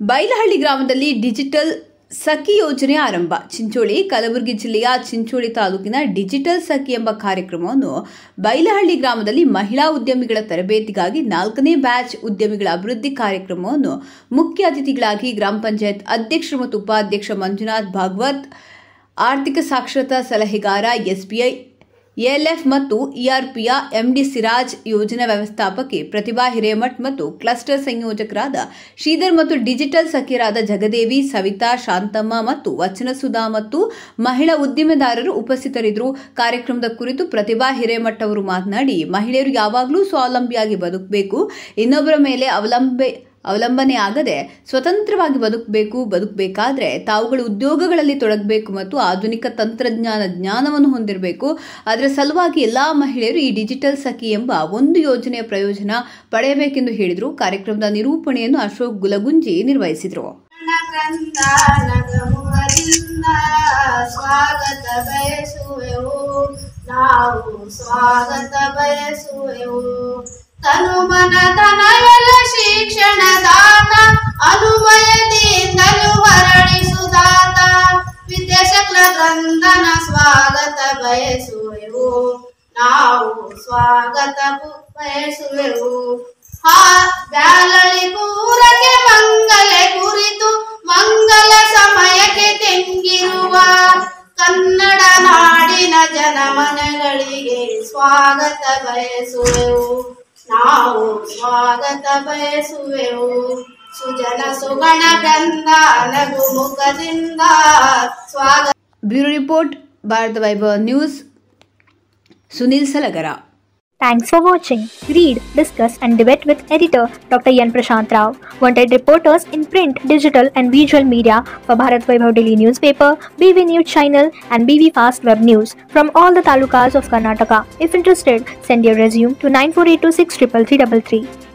ಬೈಲಹಳ್ಳಿ ಗ್ರಾಮದಲ್ಲಿ ಡಿಜಿಟಲ್ ಸಖಿ ಯೋಜನೆ ಆರಂಭ ಚಿಂಚೋಳಿ ಕಲಬುರಗಿ ಜಿಲ್ಲೆಯ ಚಿಂಚೋಳಿ ತಾಲೂಕಿನ ಡಿಜಿಟಲ್ ಸಖಿ ಎಂಬ ಕಾರ್ಯಕ್ರಮವನ್ನು ಬೈಲಹಳ್ಳಿ ಗ್ರಾಮದಲ್ಲಿ ಮಹಿಳಾ ಉದ್ಯಮಿಗಳ ತರಬೇತಿಗಾಗಿ ನಾಲ್ಕನೇ ಬ್ಯಾಚ್ ಉದ್ಯಮಿಗಳ ಅಭಿವೃದ್ಧಿ ಕಾರ್ಯಕ್ರಮವನ್ನು ಮುಖ್ಯ ಅತಿಥಿಗಳಾಗಿ ಗ್ರಾಮ ಪಂಚಾಯತ್ ಅಧ್ಯಕ್ಷರು ಮತ್ತು ಉಪಾಧ್ಯಕ್ಷ ಮಂಜುನಾಥ್ ಭಾಗವತ್ ಆರ್ಥಿಕ ಸಾಕ್ಷರತಾ ಸಲಹೆಗಾರ ಎಸ್ಬಿಐ ಎಎಲ್ಎಫ್ ಮತ್ತು ಇಆರ್ಪಿಯ ಎಂಡಿ ಸಿರಾಜ್ ಯೋಜನಾ ವ್ಯವಸ್ಥಾಪಕಿ ಪ್ರತಿಭಾ ಹಿರೇಮಠ್ ಮತ್ತು ಕ್ಲಸ್ಟರ್ ಸಂಯೋಜಕರಾದ ಶ್ರೀಧರ್ ಮತ್ತು ಡಿಜಿಟಲ್ ಸಖಿಯರಾದ ಜಗದೇವಿ ಸವಿತಾ ಶಾಂತಮ್ಮ ಮತ್ತು ವಚನಸುಧಾ ಮತ್ತು ಮಹಿಳಾ ಉದ್ದಿಮೆದಾರರು ಉಪಸ್ಥಿತರಿದ್ದರು ಕಾರ್ಯಕ್ರಮದ ಕುರಿತು ಪ್ರತಿಭಾ ಹಿರೇಮಠ್ ಅವರು ಮಾತನಾಡಿ ಮಹಿಳೆಯರು ಯಾವಾಗಲೂ ಸ್ವಾವಲಂಬಿಯಾಗಿ ಬದುಕಬೇಕು ಇನ್ನೊಬ್ಬರ ಮೇಲೆ ಅವಲಂಬೆ ಅವಲಂಬನೆ ಆಗದೆ ಸ್ವತಂತ್ರವಾಗಿ ಬದುಕಬೇಕು ಬದುಕಬೇಕಾದ್ರೆ ತಾವುಗಳು ಉದ್ಯೋಗಗಳಲ್ಲಿ ತೊಡಗಬೇಕು ಮತ್ತು ಆಧುನಿಕ ತಂತ್ರಜ್ಞಾನ ಜ್ಞಾನವನ್ನು ಹೊಂದಿರಬೇಕು ಅದರ ಸಲುವಾಗಿ ಎಲ್ಲಾ ಮಹಿಳೆಯರು ಈ ಡಿಜಿಟಲ್ ಸಖಿ ಎಂಬ ಒಂದು ಯೋಜನೆಯ ಪ್ರಯೋಜನ ಪಡೆಯಬೇಕೆಂದು ಹೇಳಿದರು ಕಾರ್ಯಕ್ರಮದ ನಿರೂಪಣೆಯನ್ನು ಅಶೋಕ್ ಗುಲಗುಂಜಿ ನಿರ್ವಹಿಸಿದರು ಕಂದ ನಗಮುಖದಿಂದ ಸ್ವಾಗತ ಬಯಸುವೆವು ನಾವು ಸ್ವಾಗತ ಬಯಸುವೆವು ತನು ಮನ ಧನವೆಲ್ಲ ಶಿಕ್ಷಣದಾತ ಅನುಭಯದಿಂದಲೂ ಹರಡಿಸುದಾತ ವಿದ್ಯಾಶಕ್ಲ ಗಂಧನ ಸ್ವಾಗತ ಬಯಸುವೆವು ನಾವು ಸ್ವಾಗತ ಬಯಸುವೆವು ಹಾ ಬ್ಯಾಲಳಿ ಪೂರಕ್ಕೆ ಮಂಗಲೆ ಕುರಿತು ಮಂಗಲ ಸಮಯಕ್ಕೆ ತೆಂಗಿರುವ ಕನ್ನಡ ನಾಡಿನ ಜನಮನಗಳಿಗೆ ಸ್ವಾಗತ ಬಯಸುವೆವು ನಾವು ಸ್ವಾಗತ ಬಯಸುವೆವು ಸುಜನ ಸುಗಣ ಗಂಧ ನಗು ಮುಖದಿಂದ ಸ್ವಾಗತ bureau report Bharatha Vaibhava news Sunil Salagara Thanks for watching. Read, discuss, and debate with editor Dr. Yan Prashant Rao. Wanted reporters in print, digital, and visual media for Bharat Vaibhav Daily Newspaper, BV News Channel, and BV Fast Web News from all the talukas of Karnataka. If interested, send your resume to 9482633333.